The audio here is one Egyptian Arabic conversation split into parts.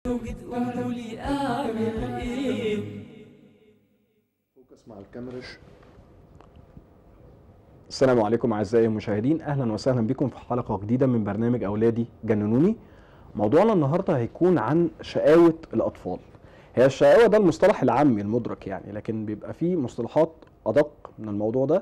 وتقولوا لي اعمل ايه فوكس مع الكاميرا السلام عليكم اعزائي المشاهدين اهلا وسهلا بكم في حلقه جديده من برنامج اولادي جننوني موضوعنا النهارده هيكون عن شقاوه الاطفال هي الشقاوه ده المصطلح العامي المدرك يعني لكن بيبقى فيه مصطلحات ادق من الموضوع ده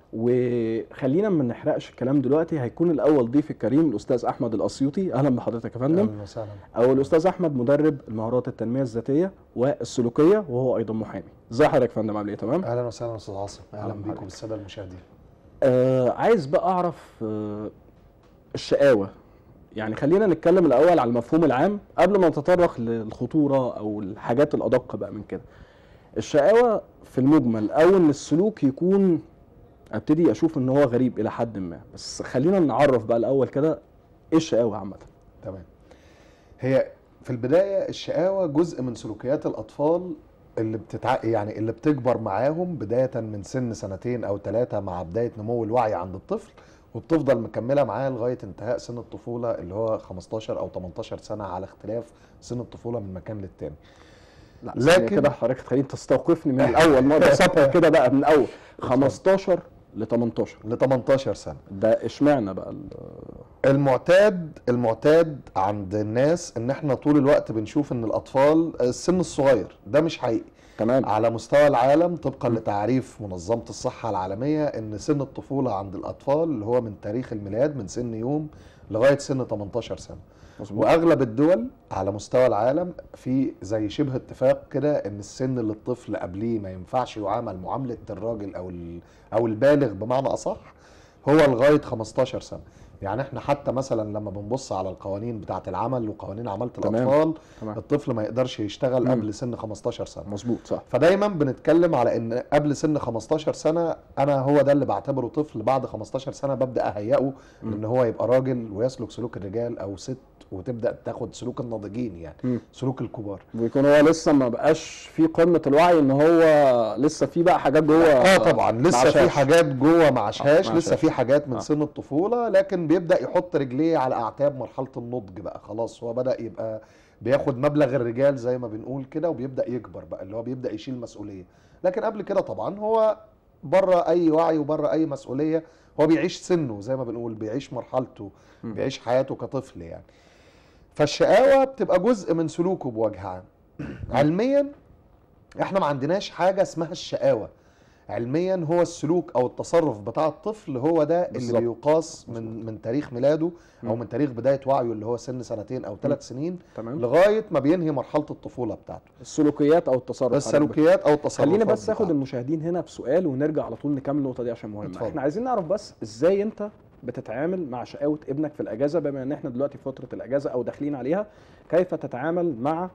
وخلينا ما نحرقش الكلام دلوقتي هيكون الاول ضيف الكريم الاستاذ احمد الاسيوطي اهلا بحضرتك يا فندم اهلا وسهلا او الاستاذ احمد مدرب المهارات التنميه الذاتيه والسلوكيه وهو ايضا محامي ازي حضرتك يا فندم عامل ايه تمام اهلا وسهلا استاذ عاصم اهلا أهلا بيكم بحضرتك. بالساده المشاهدين آه عايز بقى اعرف آه الشقاوه يعني خلينا نتكلم الاول على المفهوم العام قبل ما نتطرق للخطوره او الحاجات الادق بقى من كده الشقاوه في المجمل او ان السلوك يكون ابتدي اشوف ان هو غريب الى حد ما بس خلينا نعرف بقى الاول كده ايه الشقاوه عامه تمام هي في البدايه الشقاوه جزء من سلوكيات الاطفال اللي بتتع... يعني اللي بتكبر معاهم بدايه من سن سنتين او ثلاثه مع بدايه نمو الوعي عند الطفل وبتفضل مكمله معاه لغايه انتهاء سن الطفوله اللي هو 15 او 18 سنه على اختلاف سن الطفوله من مكان للتاني لا لكن- لكن كده حضرتك تخليني تستوقفني من الاول مره سابقه كده بقى من الاول 15 ل 18 ل 18 سنه ده اشمعنى بقى ال- المعتاد المعتاد عند الناس ان احنا طول الوقت بنشوف ان الاطفال السن الصغير ده مش حقيقي تمام على مستوى العالم طبقا لتعريف منظمة الصحة العالمية ان سن الطفولة عند الاطفال اللي هو من تاريخ الميلاد من سن يوم لغاية سن 18 سنة مظبوط واغلب الدول على مستوى العالم في زي شبه اتفاق كده ان السن اللي الطفل قبليه ما ينفعش يعامل معاملة الراجل او ال- او البالغ بمعنى اصح هو لغاية 15 سنة يعني احنا حتى مثلا لما بنبص على القوانين بتاعة العمل وقوانين عمالة تمام. الاطفال تمام الطفل ما يقدرش يشتغل مم. قبل سن 15 سنة مظبوط صح فدايما بنتكلم على ان قبل سن 15 سنه انا هو ده اللي بعتبره طفل بعد 15 سنه ببدا اهيئه مم. ان هو يبقى راجل ويسلك سلوك الرجال او ست وتبدا تاخد سلوك الناضجين يعني مم. سلوك الكبار ويكون هو لسه ما بقاش في قمه الوعي ان هو لسه في بقى حاجات جوه اه طبعا لسه في معشاش. حاجات جوه ما آه، عاشهاش ما لسه عاشهاش. في حاجات من آه. سن الطفوله لكن بيبدا يحط رجليه على اعتاب مرحله النضج بقى خلاص هو بدا يبقى بياخد مبلغ الرجال زي ما بنقول كده وبيبدا يكبر بقى اللي هو بيبدا يشيل مسؤوليه لكن قبل كده طبعا هو بره اي وعي وبره اي مسؤوليه هو بيعيش سنه زي ما بنقول بيعيش مرحلته م. بيعيش حياته كطفل يعني فالشقاوه بتبقى جزء من سلوكه بوجه عام علميا احنا ما عندناش حاجه اسمها الشقاوه علميا هو السلوك او التصرف بتاع الطفل هو ده اللي بالظبط. بيقاس من من تاريخ ميلاده او م. من تاريخ بدايه وعيه اللي هو سن سنتين او ثلاث سنين تمام لغايه ما بينهي مرحله الطفوله بتاعته السلوكيات او التصرف السلوكيات او التصرفات خلينا بس اخد بتاعته. المشاهدين هنا بسؤال ونرجع على طول نكمل النقطه دي عشان مهمه اتفضل. احنا عايزين نعرف بس ازاي انت بتتعامل مع شقاوه ابنك في الاجازه بما ان احنا دلوقتي في فتره الاجازه او داخلين عليها كيف تتعامل مع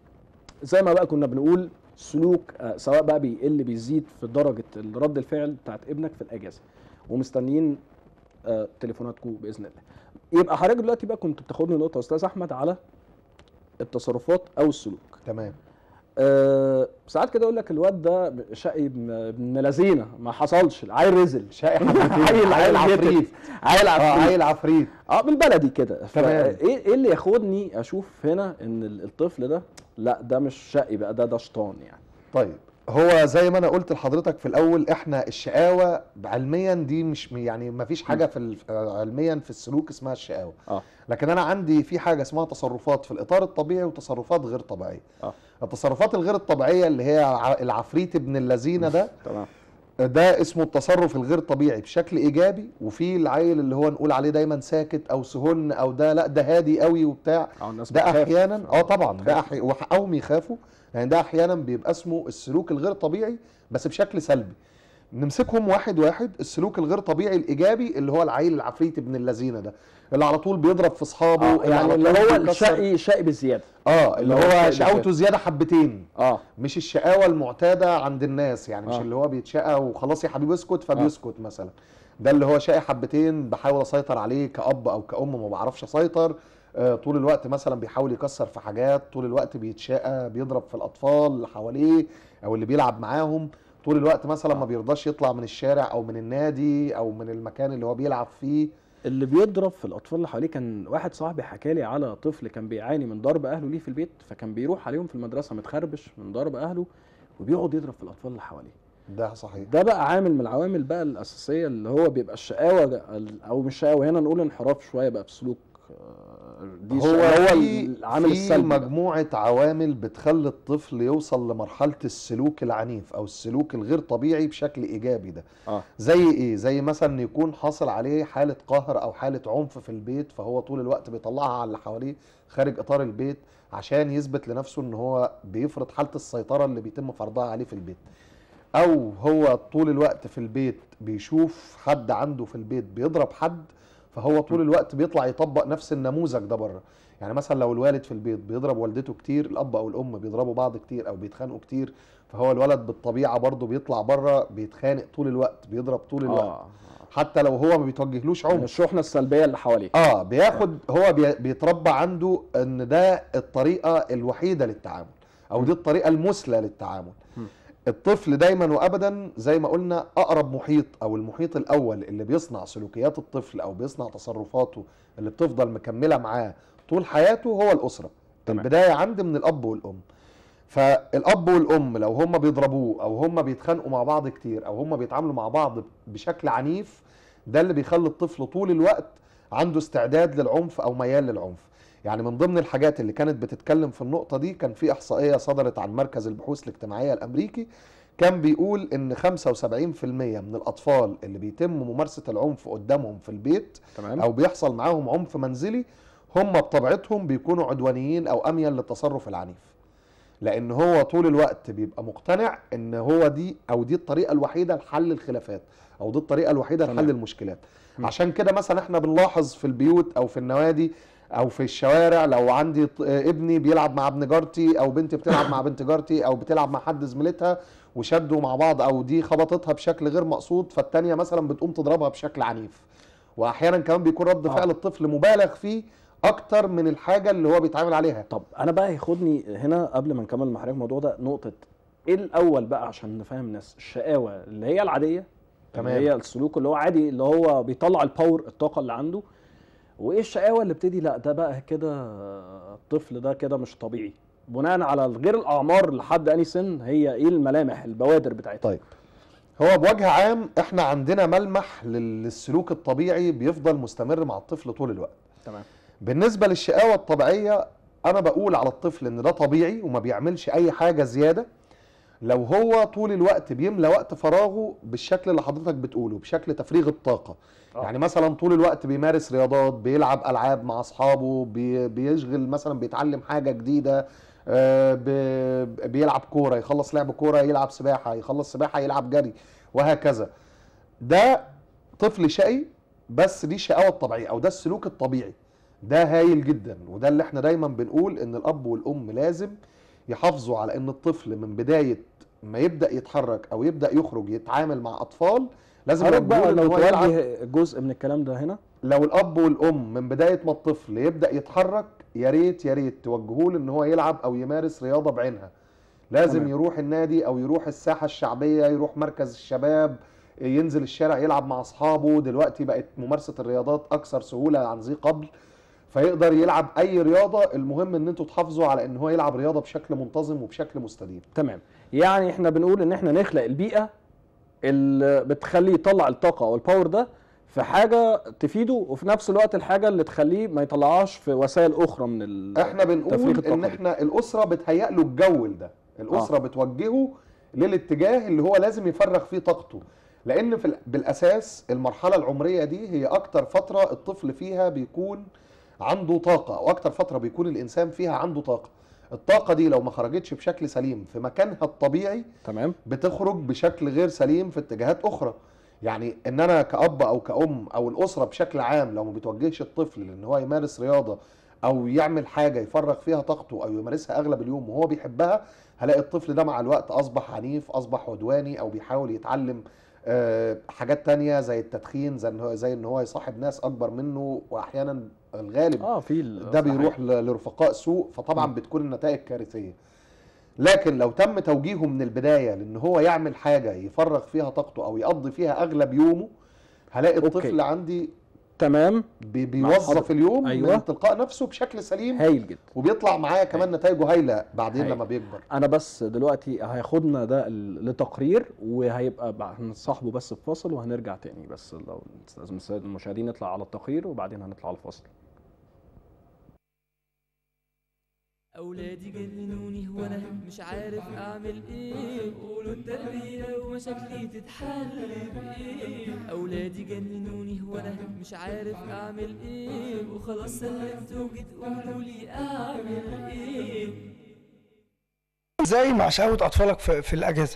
زي ما بقى كنا بنقول سلوك آه، سواء بقى بيقل بيزيد في درجه رد الفعل بتاعت ابنك في الاجازه ومستنيين آه، تليفوناتكم باذن الله يبقى حضرتك دلوقتي بقى كنت بتاخدني نقطه يا استاذ احمد على التصرفات او السلوك تمام أه ساعات كده يقول لك الواد ده شقي ابن ابن لذينه ما حصلش العيل رزل شقي حبتين عيل عيل عفريت عفريت عيل اه عفريت عيل عفريت اه بالبلدي كده تمام. ايه ايه اللي ياخدني اشوف هنا ان ال- الطفل ده لا ده مش شقي بقى ده ده شيطان يعني طيب هو زي ما انا قلت لحضرتك في الاول احنا الشقاوه علميا دي مش يعني ما فيش حاجه في ال- علميا في السلوك اسمها الشقاوه اه لكن انا عندي في حاجه اسمها تصرفات في الاطار الطبيعي وتصرفات غير طبيعيه اه التصرفات الغير الطبيعيه اللي هي ع- العفريت ابن اللذينه ده تمام ده اسمه التصرف الغير طبيعي بشكل ايجابي وفي العيل اللي هو نقول عليه دايما ساكت او سهن او ده لا ده هادي قوي وبتاع اه الناس ده بتخاف. احيانا اه طبعا ده بتخاف. أحي... وحقهم يخافوا يعني ده احيانا بيبقى اسمه السلوك الغير طبيعي بس بشكل سلبي نمسكهم واحد واحد السلوك الغير طبيعي الايجابي اللي هو العيل العفريت ابن اللذينه ده اللي على طول بيضرب في اصحابه آه يعني على اللي طول هو بيكسر- الشقي شقي بزياده اه اللي اللي هو هو الشقي شقاوته بزيادة. زياده حبتين اه مش الشقاوه المعتاده عند الناس يعني مش آه. اللي هو بيتشقى وخلاص يا حبيبي اسكت فبيسكت مثلا ده اللي هو شقي حبتين بحاول اسيطر عليه كاب او كأم ما بعرفش اسيطر آه، طول الوقت مثلا بيحاول يكسر في حاجات طول الوقت بيتشقى بيضرب في الاطفال اللي حواليه او اللي بيلعب معاهم طول الوقت مثلا ما بيرضاش يطلع من الشارع او من النادي او من المكان اللي هو بيلعب فيه اللي بيضرب في الاطفال اللي حواليه كان واحد صاحبي حكى لي على طفل كان بيعاني من ضرب اهله ليه في البيت فكان بيروح عليهم في المدرسه متخربش من ضرب اهله وبيقعد يضرب في الاطفال اللي حواليه ده صحيح ده بقى عامل من العوامل بقى الاساسيه اللي هو بيبقى الشقاوه ده- او مش شقاوه هنا نقول انحراف شويه بقى في سلوك آه، دي هو الشقاوة، هو في العامل في السلبي بقى. مجموعه عوامل بتخلي الطفل يوصل لمرحله السلوك العنيف او السلوك الغير طبيعي بشكل ايجابي ده اه زي ايه زي مثلا يكون حاصل عليه حاله قهر او حاله عنف في البيت فهو طول الوقت بيطلعها على اللي حواليه خارج اطار البيت عشان يثبت لنفسه ان هو بيفرض حاله السيطره اللي بيتم فرضها عليه في البيت او هو طول الوقت في البيت بيشوف حد عنده في البيت بيضرب حد فهو طول الوقت بيطلع يطبق نفس النموذج ده بره يعني مثلا لو الوالد في البيت بيضرب والدته كتير الاب او الام بيضربوا بعض كتير او بيتخانقوا كتير فهو الولد بالطبيعه برضه بيطلع بره بيتخانق طول الوقت بيضرب طول الوقت اه حتى لو هو ما بيتوجهلوش من عنف الشحنه السلبيه اللي حواليه اه بياخد هو بي- بيتربى عنده ان ده الطريقه الوحيده للتعامل او دي الطريقه المثلى للتعامل م. الطفل دايما وابدا زي ما قلنا اقرب محيط او المحيط الاول اللي بيصنع سلوكيات الطفل او بيصنع تصرفاته اللي بتفضل مكمله معاه طول حياته هو الاسره تمام. البدايه عندي من الاب والام فالاب والام لو هم بيضربوه او هم بيتخانقوا مع بعض كتير او هم بيتعاملوا مع بعض بشكل عنيف ده اللي بيخلي الطفل طول الوقت عنده استعداد للعنف او ميال للعنف يعني من ضمن الحاجات اللي كانت بتتكلم في النقطه دي كان في احصائيه صدرت عن مركز البحوث الاجتماعيه الامريكي كان بيقول ان 75% من الاطفال اللي بيتم ممارسه العنف قدامهم في البيت تمام او بيحصل معاهم عنف منزلي هم بطبيعتهم بيكونوا عدوانيين او اميل للتصرف العنيف لان هو طول الوقت بيبقى مقتنع ان هو دي او دي الطريقه الوحيده لحل الخلافات او دي الطريقه الوحيده تمام. لحل المشكلات م. عشان كده مثلا احنا بنلاحظ في البيوت او في النوادي او في الشوارع لو عندي ط- ابني بيلعب مع ابن جارتي او بنتي بتلعب مع بنت جارتي او بتلعب مع حد زميلتها وشدوا مع بعض او دي خبطتها بشكل غير مقصود فالتانيه مثلا بتقوم تضربها بشكل عنيف واحيانا كمان بيكون رد آه. فعل الطفل مبالغ فيه اكتر من الحاجه اللي هو بيتعامل عليها طب انا بقى ياخدني هنا قبل ما نكمل مع حضرتك الموضوع ده نقطه ايه الاول بقى عشان نفهم الناس الشقاوه اللي هي العاديه تمام. اللي هي السلوك اللي هو عادي اللي هو بيطلع الباور الطاقه اللي عنده وايه الشقاوه اللي بتدي لا ده بقى كده الطفل ده كده مش طبيعي بناء على غير الاعمار لحد اني سن هي ايه الملامح البوادر بتاعتها طيب هو بوجه عام احنا عندنا ملمح لل- للسلوك الطبيعي بيفضل مستمر مع الطفل طول الوقت تمام بالنسبه للشقاوه الطبيعيه انا بقول على الطفل ان ده طبيعي وما بيعملش اي حاجه زياده لو هو طول الوقت بيملى وقت فراغه بالشكل اللي حضرتك بتقوله بشكل تفريغ الطاقه آه. يعني مثلا طول الوقت بيمارس رياضات بيلعب العاب مع اصحابه بي بيشغل مثلا بيتعلم حاجه جديده آه، ب- بيلعب كوره يخلص لعب كوره يلعب سباحه يخلص سباحه يلعب جري وهكذا ده طفل شقي بس دي الشقاوه الطبيعيه او ده السلوك الطبيعي ده هايل جدا وده اللي احنا دايما بنقول ان الاب والام لازم يحافظوا على ان الطفل من بدايه ما يبدا يتحرك او يبدا يخرج يتعامل مع اطفال لازم حضرتك بقى يوجهوه إن لو هو يلعب توجه جزء من الكلام ده هنا لو الاب والام من بدايه ما الطفل يبدا يتحرك يا ريت يا ريت توجهوه ان هو يلعب او يمارس رياضه بعينها لازم تمام. يروح النادي او يروح الساحه الشعبيه يروح مركز الشباب ينزل الشارع يلعب مع اصحابه دلوقتي بقت ممارسه الرياضات اكثر سهوله عن ذي قبل فيقدر يلعب اي رياضه المهم ان انتوا تحافظوا على ان هو يلعب رياضه بشكل منتظم وبشكل مستديم تمام يعني احنا بنقول ان احنا نخلق البيئه اللي بتخليه يطلع الطاقه او الباور ده في حاجه تفيده وفي نفس الوقت الحاجه اللي تخليه ما يطلعهاش في وسائل اخرى من ال... احنا تفريغ بنقول الطاقة ان دي. احنا الاسره بتهيأ له الجو ده الاسره آه. بتوجهه للاتجاه اللي هو لازم يفرغ فيه طاقته لان في ال- بالاساس المرحله العمريه دي هي اكتر فتره الطفل فيها بيكون عنده طاقه او اكتر فتره بيكون الانسان فيها عنده طاقه الطاقه دي لو ما خرجتش بشكل سليم في مكانها الطبيعي تمام بتخرج بشكل غير سليم في اتجاهات اخرى يعني ان انا كاب او كأم او الاسره بشكل عام لو ما بتوجهش الطفل ان هو يمارس رياضه او يعمل حاجه يفرغ فيها طاقته او يمارسها اغلب اليوم وهو بيحبها هلاقي الطفل ده مع الوقت اصبح عنيف اصبح عدواني او بيحاول يتعلم آه، حاجات تانية زي التدخين زي ان هو زي ان هو يصاحب ناس اكبر منه واحيانا الغالب اه في ال- ده صحيح. بيروح ل- لرفقاء سوء فطبعا م. بتكون النتائج كارثيه لكن لو تم توجيهه من البدايه لان هو يعمل حاجه يفرغ فيها طاقته او يقضي فيها اغلب يومه هلاقي أوكي. الطفل عندي تمام بي مع بيوظف حضرتك. اليوم أيوة. من تلقاء نفسه بشكل سليم هايل جدا وبيطلع معايا كمان نتائجه هايله بعدين هايل. لما بيكبر انا بس دلوقتي هياخدنا ده ال- لتقرير وهيبقى بع- هنصاحبه بس في فاصل وهنرجع تاني بس لو لازم السادة المشاهدين نطلع على التقرير وبعدين هنطلع على الفاصل أولادي جننوني وأنا مش عارف أعمل إيه قولوا التربية ومشاكلي تتحل بإيه أولادي جننوني وأنا مش عارف أعمل إيه وخلاص سلمت وجيت قولوا لي أعمل إيه ازاي مع شقاوة اطفالك في, في الاجازه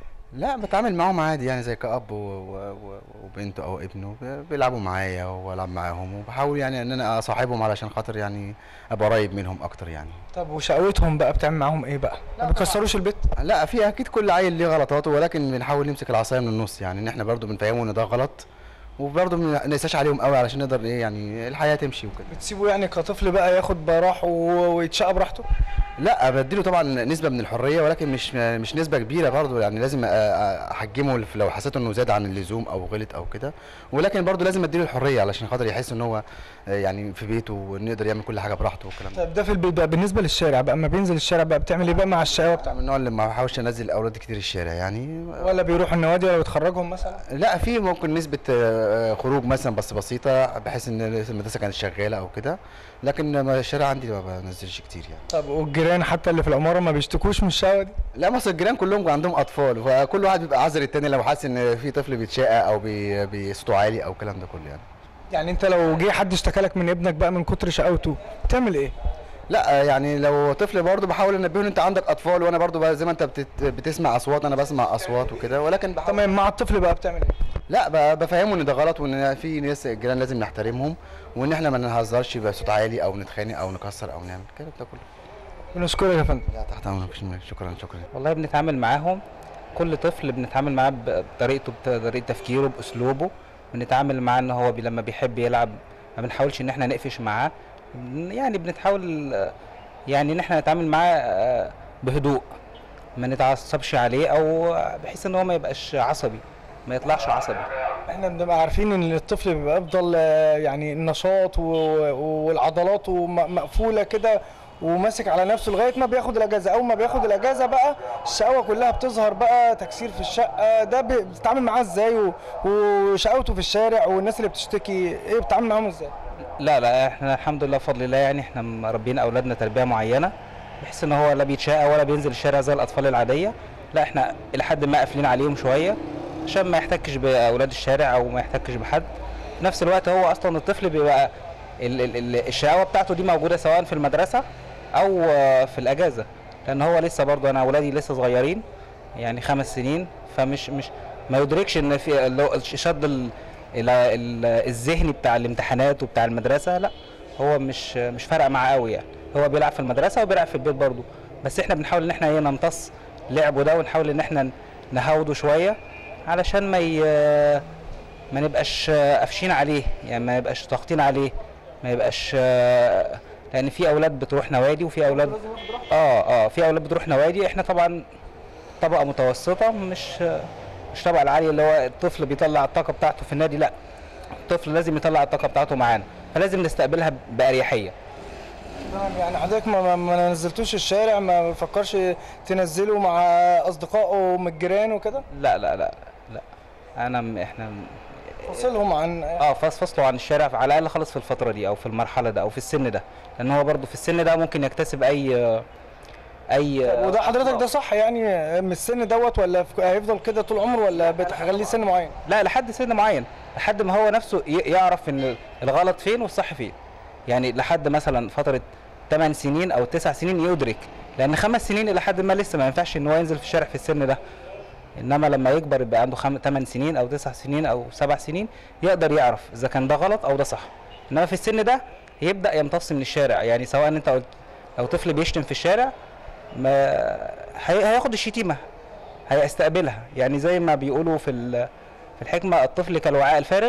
لا بتعامل معاهم عادي يعني زي كأب و- و- و- وبنته او ابنه ب- بيلعبوا معايا والعب معاهم وبحاول يعني ان انا اصاحبهم علشان خاطر يعني ابقى قريب منهم اكتر يعني طب وشقاوتهم بقى بتعمل معاهم ايه بقى ما بيكسروش البيت لا في اكيد كل عيل ليه غلطاته ولكن بنحاول نمسك العصايه من النص يعني ان احنا برضو بنفهمهم ان ده غلط وبرضه ما نقساش عليهم قوي علشان نقدر ايه يعني الحياه تمشي وكده بتسيبه يعني كطفل بقى ياخد براحه و- ويتشقى براحته لا بديله طبعا نسبه من الحريه ولكن مش مش نسبه كبيره برضه يعني لازم أ- أ- احجمه لو حسيت انه زاد عن اللزوم او غلط او كده ولكن برضه لازم اديله الحريه علشان خاطر يحس ان هو آه، يعني في بيته ونقدر يعمل كل حاجه براحته والكلام ده طب ده في البيت بقى بالنسبه للشارع بقى اما بينزل الشارع بقى بتعمل ايه بقى مع الشقاوه بتاع من النوع اللي ما بحاولش انزل اولادي كتير الشارع يعني ولا بيروحوا النوادي ولا بتخرجهم مثلا لا في ممكن نسبه آه، خروج مثلا بس بسيطه بحيث ان المدرسه كانت شغاله او كده لكن ما الشارع عندي ما بنزلش كتير يعني طب والجيران حتى اللي في العماره ما بيشتكوش من الشقاوه دي لا مصر الجيران كلهم عندهم اطفال فكل واحد بيبقى عذر التاني لو حاسس ان في طفل بيتشقى او بي- بصوته عالي او الكلام ده كله يعني يعني انت لو جه حد اشتكى لك من ابنك بقى من كتر شقاوته بتعمل ايه لا يعني لو طفل برضه بحاول انبهه ان انت عندك اطفال وانا برضه بقى زي ما انت بتت... بتسمع اصوات انا بسمع اصوات وكده ولكن بحاول تمام مع الطفل بقى بتعمل ايه لا ب- بفهمه ان ده غلط وان في ناس الجيران لازم نحترمهم وان احنا ما نهزرش بصوت عالي او نتخانق او نكسر او نعمل الكلام ده كله بنشكرك يا فندم لا تحت امرك مفيش مشكلة. شكرا شكرا والله بنتعامل معاهم كل طفل بنتعامل معاه بطريقته بطريقه تفكيره باسلوبه بنتعامل معاه ان هو بي لما بيحب يلعب ما بنحاولش ان احنا نقفش معاه بن- يعني بنحاول آه، يعني ان احنا نتعامل معاه آه، بهدوء ما نتعصبش عليه او بحيث ان هو ما يبقاش عصبي ما يطلعش عصبي احنا بنبقى عارفين ان الطفل بيبقى افضل آه، يعني النشاط و- و- والعضلات وم- مقفوله كده وماسك على نفسه لغايه ما بياخد الاجازه اول ما بياخد الاجازه بقى الشقاوه كلها بتظهر بقى تكسير في الشقه ده بي- بتتعامل معاه ازاي و- وشقاوته في الشارع والناس اللي بتشتكي ايه بتتعامل معاهم ازاي لا لا احنا الحمد لله بفضل الله يعني احنا مربيين اولادنا تربيه معينه بحيث ان هو لا بيتشقى ولا بينزل الشارع زي الاطفال العاديه لا احنا الى حد ما قافلين عليهم شويه عشان ما يحتكش باولاد الشارع او ما يحتكش بحد في نفس الوقت هو اصلا الطفل بيبقى ال- ال- ال- الشقاوه بتاعته دي موجوده سواء في المدرسه او آه، في الاجازه لان هو لسه برضه انا اولادي لسه صغيرين يعني خمس سنين فمش مش ما يدركش ان في اللي هو الشد ال- ال- ال- الذهني بتاع الامتحانات وبتاع المدرسه لا هو مش مش فارقه معاه قوي يعني هو بيلعب في المدرسه وبيلعب في البيت برضه بس احنا بنحاول ان احنا ايه نمتص لعبه ده ونحاول ان احنا نهاوده شويه علشان ما ي... ما نبقاش قافشين عليه يعني ما يبقاش ضاغطين عليه ما يبقاش لان في اولاد بتروح نوادي وفي اولاد اه اه في اولاد بتروح نوادي احنا طبعا طبقه متوسطه مش مش طبقه العاليه اللي هو الطفل بيطلع الطاقه بتاعته في النادي لا الطفل لازم يطلع الطاقه بتاعته معانا فلازم نستقبلها باريحيه تمام يعني حضرتك ما, ما- ما نزلتوش الشارع ما بفكرش تنزله مع اصدقائه من الجيران وكده لا لا لا لا انا م- احنا م- فصلهم عن اه فص- فصلوا عن الشارع على الاقل خالص في الفتره دي او في المرحله ده او في السن ده لان هو برضه في السن ده ممكن يكتسب اي اي وده حضرتك ده صح يعني من السن دوت ولا في- هيفضل كده طول عمره ولا بتخليه سن معين لا لحد سن معين لحد ما هو نفسه ي- يعرف ان الغلط فين والصح فين يعني لحد مثلا فتره 8 سنين او 9 سنين يدرك لان خمس سنين الى حد ما لسه ما ينفعش ان هو ينزل في الشارع في السن ده انما لما يكبر يبقى عنده خم... 8 سنين او 9 سنين او 7 سنين يقدر يعرف اذا كان ده غلط او ده صح انما في السن ده يبدا يمتص من الشارع يعني سواء انت قلت لو طفل بيشتم في الشارع ما هي... هياخد الشتيمه هيستقبلها يعني زي ما بيقولوا في ال... في الحكمه الطفل كالوعاء الفارغ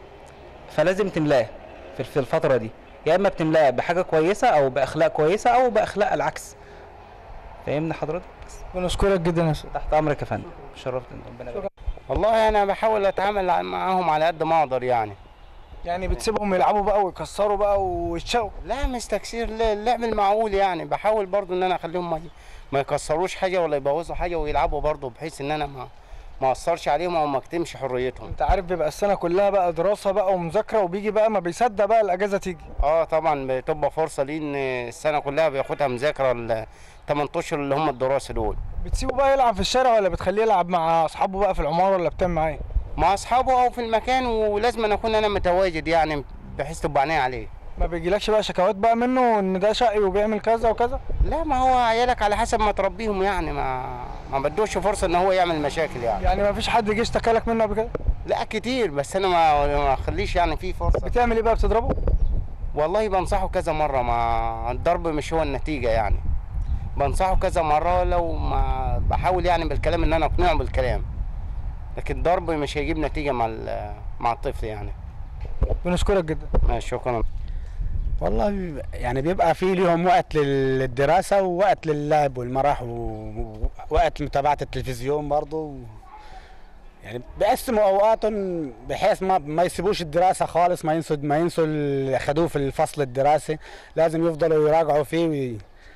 فلازم تملاه في في الفتره دي يا اما بتملاه بحاجه كويسه او باخلاق كويسه او باخلاق العكس فاهمني حضرتك بنشكرك جدا يا استاذ تحت امرك يا فندم شرفت ربنا يبارك والله انا بحاول اتعامل معاهم على قد ما اقدر يعني يعني بتسيبهم يلعبوا بقى ويكسروا بقى ويتشقوا لا مش تكسير لا، اللعب المعقول يعني بحاول برضو ان انا اخليهم ما, ما يكسروش حاجه ولا يبوظوا حاجه ويلعبوا برضو بحيث ان انا ما ما اثرش عليهم او ما اكتمش حريتهم انت عارف بيبقى السنه كلها بقى دراسه بقى ومذاكره وبيجي بقى ما بيصدق بقى الاجازه تيجي اه طبعا بتبقى فرصه ليه ان السنه كلها بياخدها مذاكره ال 8 اشهر اللي هم الدراسه دول بتسيبه بقى يلعب في الشارع ولا بتخليه يلعب مع اصحابه بقى في العماره ولا بتعمل معاه إيه؟ مع اصحابه او في المكان ولازم أن اكون انا متواجد يعني بحيث تبقى عينيا عليه ما بيجيلكش بقى شكاوات بقى منه ان ده شقي وبيعمل كذا وكذا لا ما هو عيالك على حسب ما تربيهم يعني ما ما بدوش فرصه ان هو يعمل مشاكل يعني يعني ما فيش حد جه اشتكى لك منه قبل كده لا كتير بس انا ما ما اخليش يعني فيه فرصه بتعمل ايه بقى بتضربه والله بنصحه كذا مرة ما الضرب مش هو النتيجة يعني بنصحه كذا مرة لو ما بحاول يعني بالكلام ان انا اقنعه بالكلام لكن الضرب مش هيجيب نتيجة مع ال- مع الطفل يعني بنشكرك جدا ماشي شكرا والله بيبقى- يعني بيبقى في ليهم وقت لل- للدراسة ووقت للعب والمرح و- ووقت لمتابعة التلفزيون برضو يعني بيقسموا أوقاتهم بحيث ما ما يسيبوش الدراسة خالص ما ينسوا ما ينسوا اللي أخدوه في الفصل الدراسي لازم يفضلوا يراجعوا فيه وي...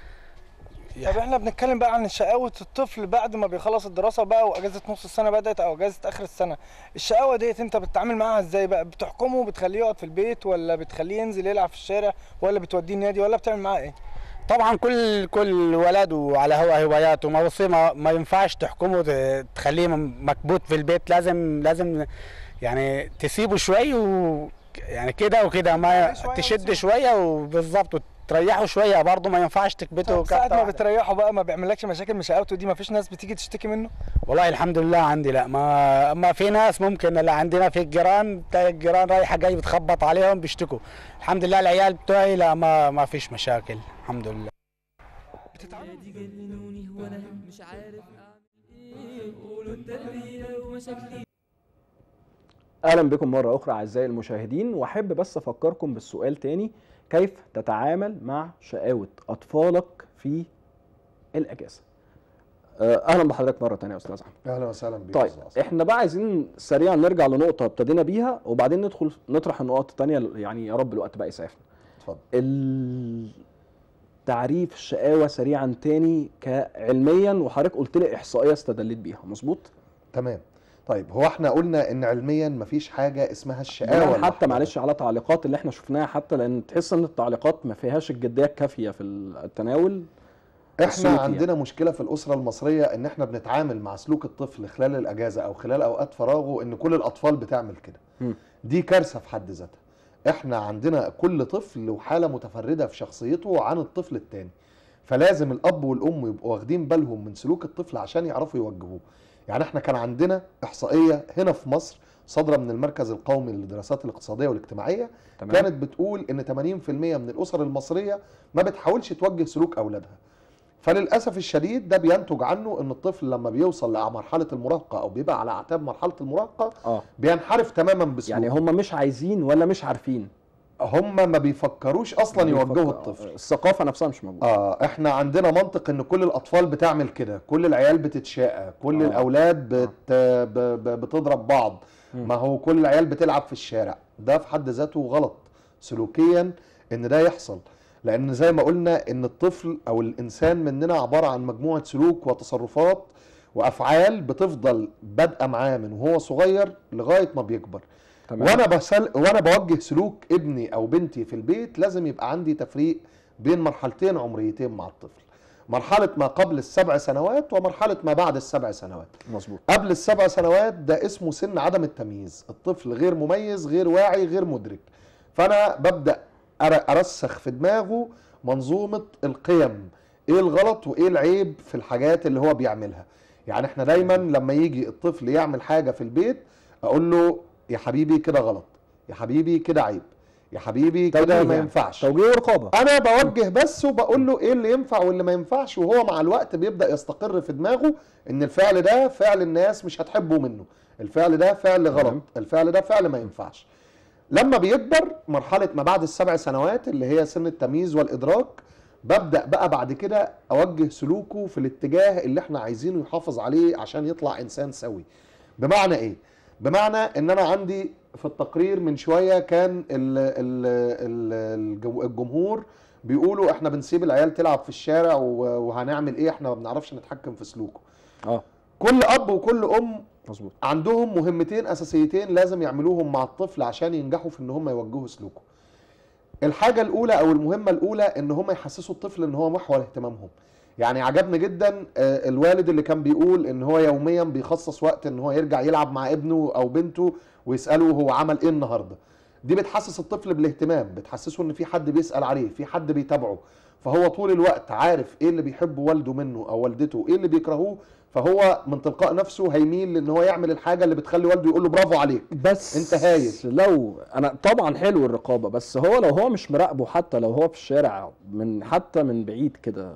طب احنا بنتكلم بقى عن شقاوة الطفل بعد ما بيخلص الدراسة بقى واجازة نص السنة بدأت او اجازة اخر السنة الشقاوة ديت انت بتتعامل معاها ازاي بقى بتحكمه بتخليه يقعد في البيت ولا بتخليه ينزل يلعب في الشارع ولا بتوديه النادي ولا بتعمل معاه ايه طبعا كل كل ولد وعلى هو هواياته ما بصي ما, ما ينفعش تحكمه ت- تخليه م- مكبوت في البيت لازم لازم يعني تسيبه شوي و يعني كده وكده ما شوية تشد وتسيبه. شويه وبالظبط وتريحه شويه برضه ما ينفعش تكبته طب ساعة كبتة ما واحدة. بتريحه بقى ما بيعملكش مشاكل من شقاوته دي ما فيش ناس بتيجي تشتكي منه والله الحمد لله عندي لا ما ما في ناس ممكن اللي عندنا في الجيران تلاقي الجيران رايحه جاي بتخبط عليهم بيشتكوا الحمد لله العيال بتوعي لا ما ما فيش مشاكل الحمد لله ولادي جننوني وانا مش عارف اعمل ايه قولوا التربية ومشاكلي اهلا بكم مره اخرى اعزائي المشاهدين واحب بس افكركم بالسؤال تاني كيف تتعامل مع شقاوه اطفالك في الاجازه آه، اهلا بحضرتك مره تانية يا استاذ احمد اهلا وسهلا بيك طيب يا أستاذ عاصم. احنا بقى عايزين سريعا نرجع لنقطه ابتدينا بيها وبعدين ندخل نطرح النقط التانية يعني يا رب الوقت بقى يسعفنا اتفضل ال- تعريف الشقاوه سريعا تاني كعلميا وحضرتك قلت لي احصائيه استدليت بيها مظبوط تمام طيب هو احنا قلنا ان علميا مفيش حاجه اسمها الشقاوه بناء حتى لوحدها. معلش على تعليقات اللي احنا شفناها حتى لان تحس ان التعليقات ما فيهاش الجديه الكافيه في التناول احنا السلوكي عندنا مشكله في الاسره المصريه ان احنا بنتعامل مع سلوك الطفل خلال الاجازه او خلال اوقات فراغه ان كل الاطفال بتعمل كده مم. دي كارثه في حد ذاتها احنا عندنا كل طفل وحاله متفرده في شخصيته عن الطفل التاني فلازم الاب والام يبقوا واخدين بالهم من سلوك الطفل عشان يعرفوا يوجهوه يعني احنا كان عندنا احصائيه هنا في مصر صادره من المركز القومي للدراسات الاقتصاديه والاجتماعيه تمام كانت بتقول ان 80% من الاسر المصريه ما بتحاولش توجه سلوك اولادها فللاسف الشديد ده بينتج عنه ان الطفل لما بيوصل لمرحله المراهقه او بيبقى على اعتاب مرحله المراهقه اه بينحرف تماما بسلوكه يعني هم مش عايزين ولا مش عارفين هم ما بيفكروش اصلا يوجهوا بيفكر- الطفل الثقافه نفسها مش موجوده اه احنا عندنا منطق ان كل الاطفال بتعمل كده كل العيال بتتشاقى كل آه. الاولاد بت ب ب بتضرب بعض مم. ما هو كل العيال بتلعب في الشارع ده في حد ذاته غلط سلوكيا ان ده يحصل لان زي ما قلنا ان الطفل او الانسان مننا عباره عن مجموعه سلوك وتصرفات وافعال بتفضل بادئه معاه من وهو صغير لغايه ما بيكبر تمام وانا بسل... وانا بوجه سلوك ابني او بنتي في البيت لازم يبقى عندي تفريق بين مرحلتين عمريتين مع الطفل مرحله ما قبل السبع سنوات ومرحله ما بعد السبع سنوات مظبوط قبل السبع سنوات ده اسمه سن عدم التمييز الطفل غير مميز غير واعي غير مدرك فانا ببدا أر- ارسخ في دماغه منظومه القيم ايه الغلط وايه العيب في الحاجات اللي هو بيعملها يعني احنا دايما لما يجي الطفل يعمل حاجه في البيت اقول له يا حبيبي كده غلط يا حبيبي كده عيب يا حبيبي كده توجيه ما يعني. ينفعش توجيه ورقابه انا بوجه بس وبقول له ايه اللي ينفع واللي ما ينفعش وهو مع الوقت بيبدا يستقر في دماغه ان الفعل ده فعل الناس مش هتحبه منه الفعل ده فعل غلط تمام. الفعل ده فعل ما ينفعش لما بيكبر مرحله ما بعد السبع سنوات اللي هي سن التمييز والادراك ببدا بقى بعد كده اوجه سلوكه في الاتجاه اللي احنا عايزينه يحافظ عليه عشان يطلع انسان سوي بمعنى ايه بمعنى ان انا عندي في التقرير من شويه كان ال ال ال الجو- الجمهور بيقولوا احنا بنسيب العيال تلعب في الشارع و- وهنعمل ايه احنا ما بنعرفش نتحكم في سلوكه اه كل اب وكل ام مظبوط عندهم مهمتين اساسيتين لازم يعملوهم مع الطفل عشان ينجحوا في ان هم يوجهوا سلوكه الحاجه الاولى او المهمه الاولى ان هم يحسسوا الطفل ان هو محور اهتمامهم يعني عجبني جدا آه، الوالد اللي كان بيقول ان هو يوميا بيخصص وقت ان هو يرجع يلعب مع ابنه او بنته ويساله هو عمل ايه النهارده دي بتحسس الطفل بالاهتمام بتحسسه ان في حد بيسال عليه في حد بيتابعه فهو طول الوقت عارف ايه اللي بيحبه والده منه او والدته ايه اللي بيكرهوه فهو من تلقاء نفسه هيميل لان هو يعمل الحاجه اللي بتخلي والده يقول له برافو عليك بس انت هايل. لو انا طبعا حلو الرقابه بس هو لو هو مش مراقبه حتى لو هو في الشارع من حتى من بعيد كده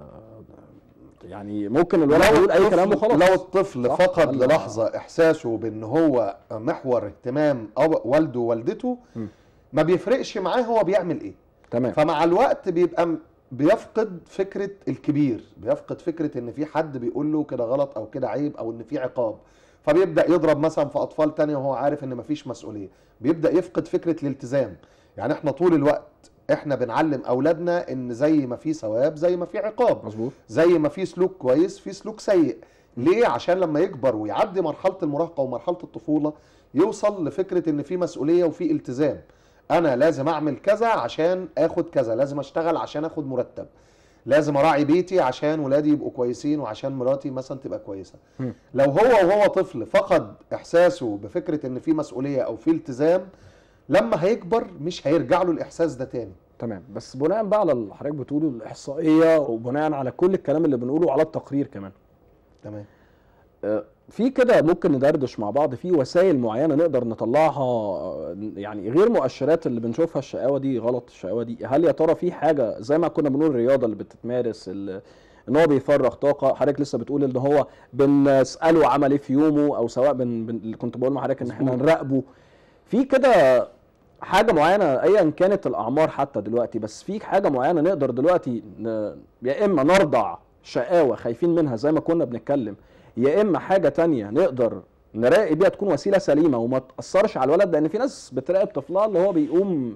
يعني ممكن الولد يقول اي الطفل- كلام وخلاص لو الطفل صح؟ فقد ولا- للحظه احساسه بان هو محور اهتمام أو والده ووالدته م. ما بيفرقش معاه هو بيعمل ايه تمام فمع الوقت بيبقى م- بيفقد فكره الكبير بيفقد فكره ان في حد بيقول له كده غلط او كده عيب او ان في عقاب فبيبدا يضرب مثلا في اطفال تانية وهو عارف ان مفيش مسؤوليه بيبدا يفقد فكره الالتزام يعني احنا طول الوقت احنا بنعلم اولادنا ان زي ما في ثواب زي ما في عقاب مظبوط زي ما في سلوك كويس في سلوك سيء ليه عشان لما يكبر ويعدي مرحله المراهقه ومرحله الطفوله يوصل لفكره ان في مسؤوليه وفي التزام انا لازم اعمل كذا عشان اخد كذا لازم اشتغل عشان اخد مرتب لازم اراعي بيتي عشان ولادي يبقوا كويسين وعشان مراتي مثلا تبقى كويسه مم. لو هو وهو طفل فقد احساسه بفكره ان في مسؤوليه او في التزام لما هيكبر مش هيرجع له الاحساس ده تاني تمام بس بناء بقى على اللي حضرتك بتقوله الاحصائيه وبناء على كل الكلام اللي بنقوله وعلى التقرير كمان تمام آه، في كده ممكن ندردش مع بعض في وسائل معينه نقدر نطلعها آه، يعني غير مؤشرات اللي بنشوفها الشقاوه دي غلط الشقاوه دي هل يا ترى في حاجه زي ما كنا بنقول الرياضه اللي بتتمارس ال- ان هو بيفرغ طاقه حضرتك لسه بتقول ان هو بنساله عمل ايه في يومه او سواء بن بن اللي كنت بقول مع حضرتك ان احنا نراقبه في كده حاجه معينه ايا كانت الاعمار حتى دلوقتي بس في حاجه معينه نقدر دلوقتي ن... يا اما نرضع شقاوه خايفين منها زي ما كنا بنتكلم يا اما حاجه تانية نقدر نراقب بيها تكون وسيله سليمه وما تاثرش على الولد لان في ناس بتراقب طفلها اللي هو بيقوم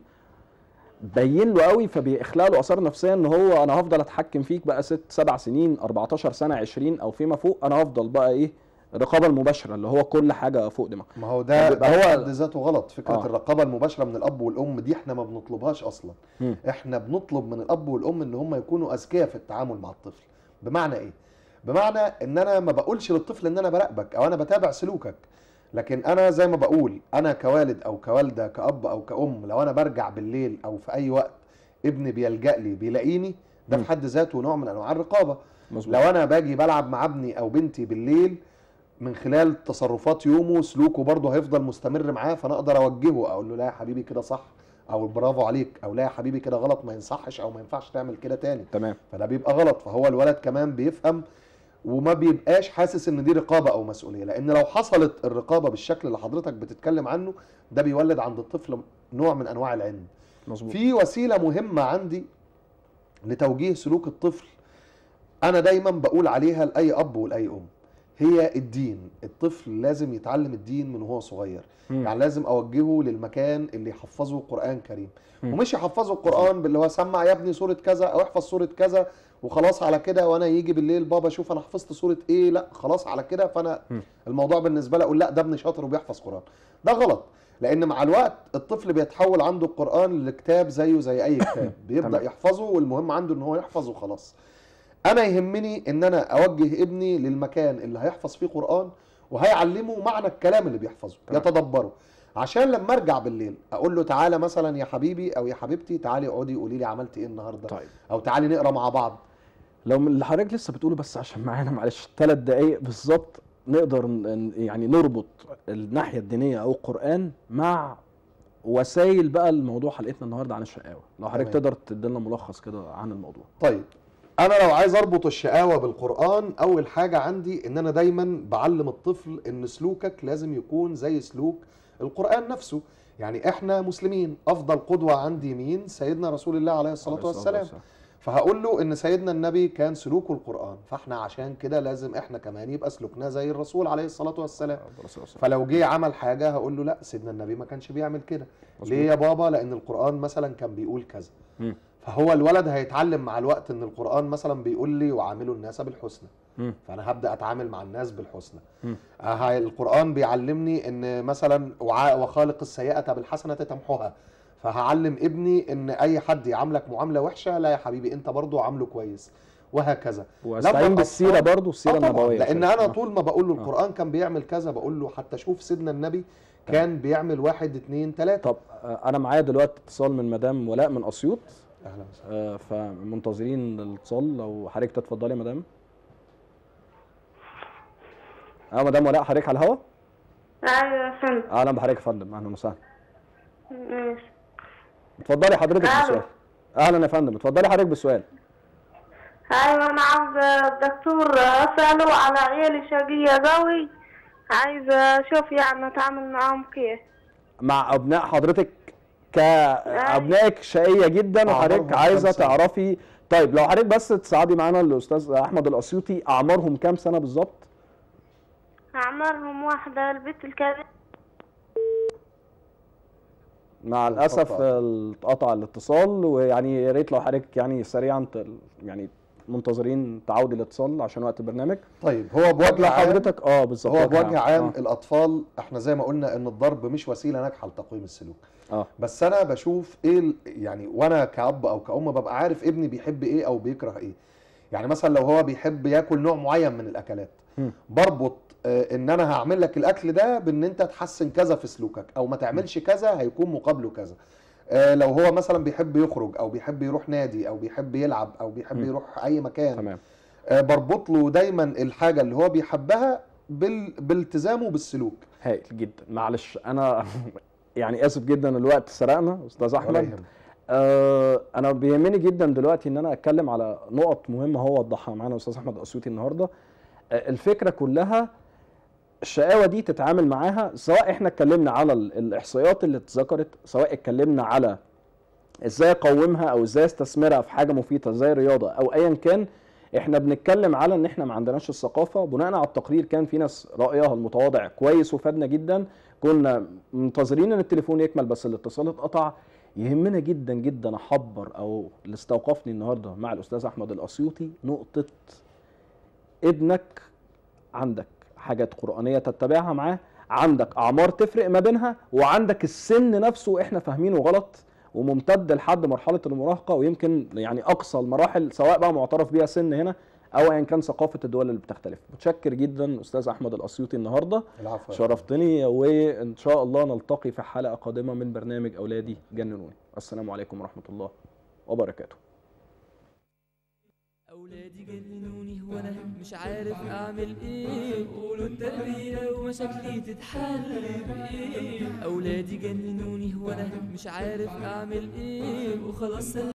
باين له قوي فبيخلق له اثار نفسيه ان هو انا هفضل اتحكم فيك بقى ست سبع سنين 14 سنه 20 او فيما فوق انا هفضل بقى ايه الرقابه المباشره اللي هو كل حاجه فوق دماغه ما هو ده يبقى ده هو- في حد ذاته غلط فكره آه. آه. الرقابه المباشره من الاب والام دي احنا ما بنطلبهاش اصلا مم. احنا بنطلب من الاب والام ان هم يكونوا اذكياء في التعامل مع الطفل بمعنى ايه بمعنى ان انا ما بقولش للطفل ان انا براقبك او انا بتابع سلوكك لكن انا زي ما بقول انا كوالد او كوالده كاب او كأم لو انا برجع بالليل او في اي وقت ابني بيلجأ لي بيلاقيني ده مم. في حد ذاته نوع من انواع الرقابه مظبوط لو انا باجي بلعب مع ابني او بنتي بالليل من خلال تصرفات يومه سلوكه برضه هيفضل مستمر معاه فانا اقدر اوجهه اقول له لا يا حبيبي كده صح او برافو عليك او لا يا حبيبي كده غلط ما ينصحش او ما ينفعش تعمل كده تاني تمام فده بيبقى غلط فهو الولد كمان بيفهم وما بيبقاش حاسس ان دي رقابه او مسؤوليه لان لو حصلت الرقابه بالشكل اللي حضرتك بتتكلم عنه ده بيولد عند الطفل نوع من انواع العند مظبوط في وسيله مهمه عندي لتوجيه سلوك الطفل انا دايما بقول عليها لاي اب ولاي ام هي الدين الطفل لازم يتعلم الدين من وهو صغير مم. يعني لازم اوجهه للمكان اللي يحفظه قران كريم مم. ومش يحفظه القران باللي هو سمع يا ابني سوره كذا او احفظ سوره كذا وخلاص على كده وانا يجي بالليل بابا شوف انا حفظت سوره ايه لا خلاص على كده فانا مم. الموضوع بالنسبه لي اقول لا ده ابني شاطر وبيحفظ قران ده غلط لان مع الوقت الطفل بيتحول عنده القران لكتاب زيه زي اي كتاب بيبدا تمام. يحفظه والمهم عنده ان هو يحفظ وخلاص انا يهمني ان انا اوجه ابني للمكان اللي هيحفظ فيه قران وهيعلمه معنى الكلام اللي بيحفظه تمام. يتدبره عشان لما ارجع بالليل اقول له تعالى مثلا يا حبيبي او يا حبيبتي تعالي اقعدي قولي لي عملت ايه النهارده طيب او تعالي نقرا مع بعض لو من اللي حضرتك لسه بتقوله بس عشان معانا معلش ثلاث دقايق بالظبط نقدر ن- يعني نربط الناحيه الدينيه او القران مع وسائل بقى الموضوع حلقتنا النهارده عن الشقاوه لو حضرتك تمام. تقدر تدينا ملخص كده عن الموضوع طيب انا لو عايز اربط الشقاوه بالقران اول حاجه عندي ان انا دايما بعلم الطفل ان سلوكك لازم يكون زي سلوك القران نفسه يعني احنا مسلمين افضل قدوه عندي مين سيدنا رسول الله عليه الصلاه والسلام فهقول له ان سيدنا النبي كان سلوكه القران فاحنا عشان كده لازم احنا كمان يبقى سلوكنا زي الرسول عليه الصلاه والسلام فلو جه عمل حاجه هقول له لا سيدنا النبي ما كانش بيعمل كده ليه يا بابا لان القران مثلا كان بيقول كذا مم. فهو الولد هيتعلم مع الوقت ان القران مثلا بيقول لي وعاملوا الناس بالحسنى مم. فانا هبدا اتعامل مع الناس بالحسنى مم. آه القران بيعلمني ان مثلا وع- وخالق السيئه بالحسنه تمحوها فهعلم ابني ان اي حد يعاملك معامله وحشه لا يا حبيبي انت برضو عامله كويس وهكذا واستعين لما بالسيره الأطفال- برضو السيره آه طبعاً، النبويه لان انا آه. طول ما بقول له آه. القران كان بيعمل كذا بقول له حتى شوف سيدنا النبي كان بيعمل واحد اتنين تلاته طب آه، انا معايا دلوقتي اتصال من مدام ولاء من اسيوط اهلا وسهلا آه، فمنتظرين الاتصال لو حضرتك تتفضلي يا مدام اه مدام ولاء حضرتك على الهوا ايوه يا فندم اهلا بحضرتك يا فندم اهلا وسهلا ماشي اتفضلي حضرتك ألو. بالسؤال اهلا يا فندم اتفضلي حضرتك بالسؤال ايوه انا عاوزه الدكتور اساله على عيالي شقيه قوي عايزه اشوف يعني اتعامل معاهم كيف مع ابناء حضرتك كابنائك شقيه جدا وحضرتك أعمارهم عايزه كام سنة؟ تعرفي طيب لو حضرتك بس تصعدي معانا الاستاذ احمد الاسيوطي اعمارهم كام سنه بالظبط اعمارهم واحده البنت الكبيره مع الخط الاسف قطع. اتقطع الاتصال ويعني يا ريت لو حضرتك يعني سريعا ت- يعني منتظرين تعود الاتصال عشان وقت البرنامج طيب هو طب بوجه لو عام حضرتك اه بالظبط هو بوجه عام آه. الاطفال احنا زي ما قلنا ان الضرب مش وسيله ناجحه لتقويم السلوك اه بس انا بشوف ايه ال- يعني وانا كاب او كأم ببقى عارف ابني بيحب ايه او بيكره ايه يعني مثلا لو هو بيحب ياكل نوع معين من الاكلات مم. بربط آه، ان انا هعمل لك الاكل ده بان انت تحسن كذا في سلوكك او ما تعملش كذا هيكون مقابله كذا آه، لو هو مثلا بيحب يخرج او بيحب يروح نادي او بيحب يلعب او بيحب مم. يروح اي مكان تمام آه، بربط له دايما الحاجه اللي هو بيحبها بال... بالتزامه بالسلوك هايل جدا معلش انا يعني اسف جدا الوقت سرقنا استاذ ولا احمد يهمك. آه انا بيهمني جدا دلوقتي ان انا اتكلم على نقط مهمه هو وضحها معانا استاذ احمد اسيوطي النهارده آه الفكره كلها الشقاوه دي تتعامل معاها سواء احنا اتكلمنا على ال- الاحصائيات اللي اتذكرت سواء اتكلمنا على ازاي اقومها او ازاي استثمرها في حاجه مفيده زي الرياضه او ايا كان احنا بنتكلم على ان احنا ما عندناش الثقافه بناء على التقرير كان في ناس رايها المتواضع كويس وفادنا جدا كنا منتظرين ان التليفون يكمل بس الاتصال اتقطع يهمنا جدا جدا احبر او اللي استوقفني النهارده مع الاستاذ احمد الاسيوطي نقطه ابنك عندك حاجات قرآنية تتبعها معاه عندك أعمار تفرق ما بينها وعندك السن نفسه إحنا فاهمينه غلط وممتد لحد مرحلة المراهقة ويمكن يعني أقصى المراحل سواء بقى معترف بيها سن هنا أو أيا كان ثقافة الدول اللي بتختلف متشكر جدا أستاذ أحمد الأسيوطي النهاردة العفو يا شرفتني وإن شاء الله نلتقي في حلقة قادمة من برنامج أولادي جننوني السلام عليكم ورحمة الله وبركاته أولادي جننوني وأنا مش عارف أعمل إيه قولوا التربية ومشاكلي تتحل بإيه أولادي جننوني وأنا مش عارف أعمل إيه وخلاص